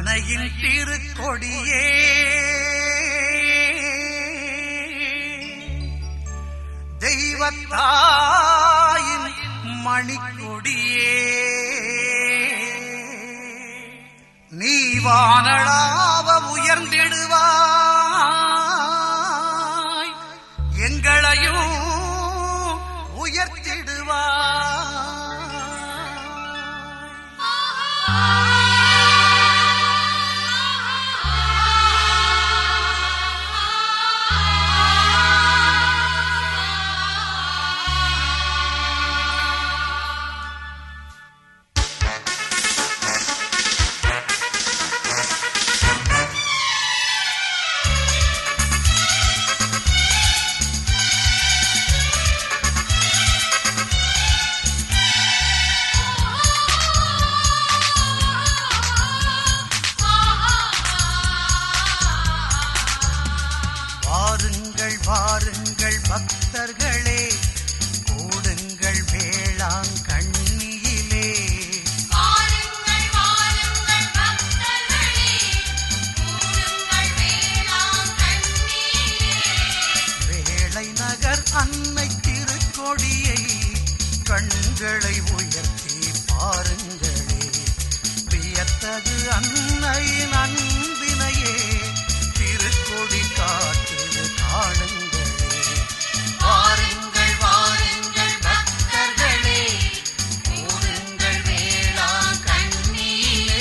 அன்னையின் திருக்கொடியே தெய்வத்தாயின் மணிக்கொடியே நீ வானளாவ உயர்ந்திடுவாய் எங்களையும் உயர்த்திடுவாய் வாருங்கள் வாருங்கள் பக்தர்களே கூடுங்கள் வேளாங் கண்ணியிலே வாருங்கள் வாருங்கள் பக்தர்களே கூடுங்கள் வேளாங்கண்ணியிலே வேளை நகர் அன்னை திருக்கொடியை கண்களை உயர்த்தி பாருங்களே வியத்தகு அன்னையின் அன்பினையே திருக்கொடி காட்டுது காணுங்களே வாருங்கள் வாருங்கள் பக்தர்களே கூடுங்கள் வேளாங் கண்ணியிலே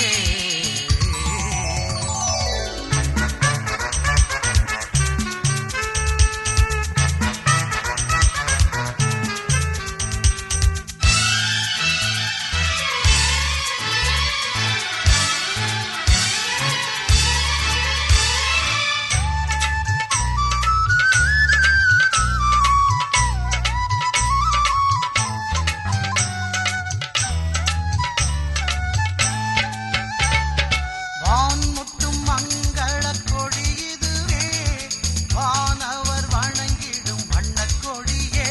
வான்முட்டும் மங்கள கொடி இதுவே வானவர் வணங்கிடும் வண்ணக் கொடியே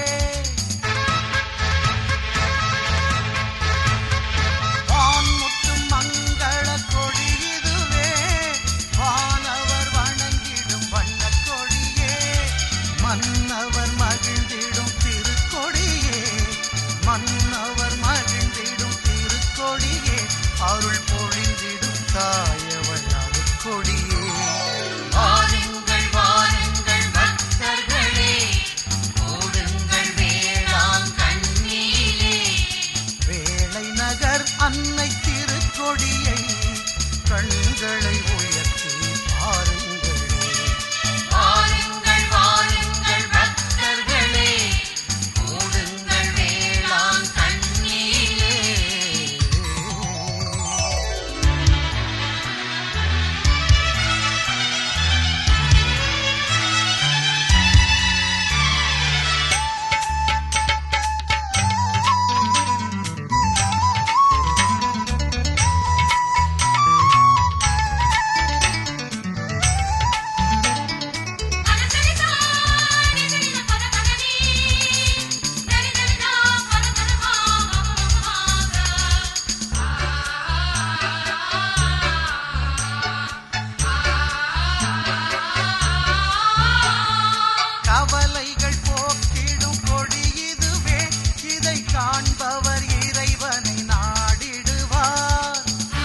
வான்முட்டும் மங்கள கொடி இதுவே வானவர் வணங்கிடும் வண்ணக் கொடியே மன்னவர் மகிழ்ந்திடும் திருக்கொடியே மன்னவர் மகிழ்ந்திடும் திருக்கொடியே அருள் பொழிந்திடும் தாயவள் கொடியே வாருங்கள் வாருங்கள் பக்தர்களே கூடுங்கள் வேளாங் கண்ணியிலே வேளை நகர் அன்னை திருக்கொடியை கண்களை உயர்த்தி பாருங்களே வாருங்கள் வாருங்கள் பக்தர்களே கூடுங்கள் வேளாங் கண்ணியிலே பரதரிதா நிதிரித பரதனி தரிதரிதா பரதனமா கவலைகள் போக்கிடும் கொடி இதுவே இதை காண்பவர் இறைவனை நாடிடுவார்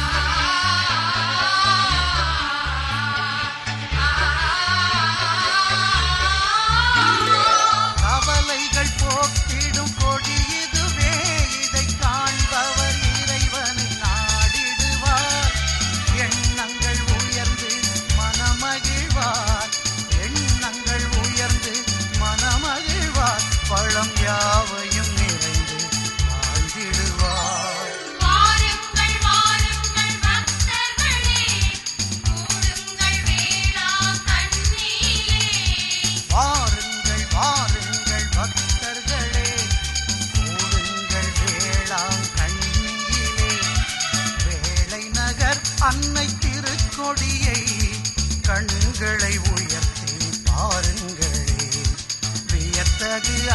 கவலைகள் போக்கிடும் கொடி இதுவே இதை காண்பவர் இறைவனை நாடிடுவார் எண்ணங்கள் உயர்ந்து மனமகிழ்வார் எண்ணங்கள் உயர்ந்து மனமகிழ்வார் பழம் யாவையும் நிறைந்து வாழ்ந்திடுவார் வாருங்கள் வாருங்கள் பக்தர்களே கூடுங்கள் வேளாங்கண்ணியிலே வாருங்கள் வாருங்கள் பக்தர்களே கூடுங்கள் வேளாங் கண்ணியிலே வேளை நகர் அன்னை திருக்கொடியை கண்களை உயர்த்தி பாருங்களே வியத்தகு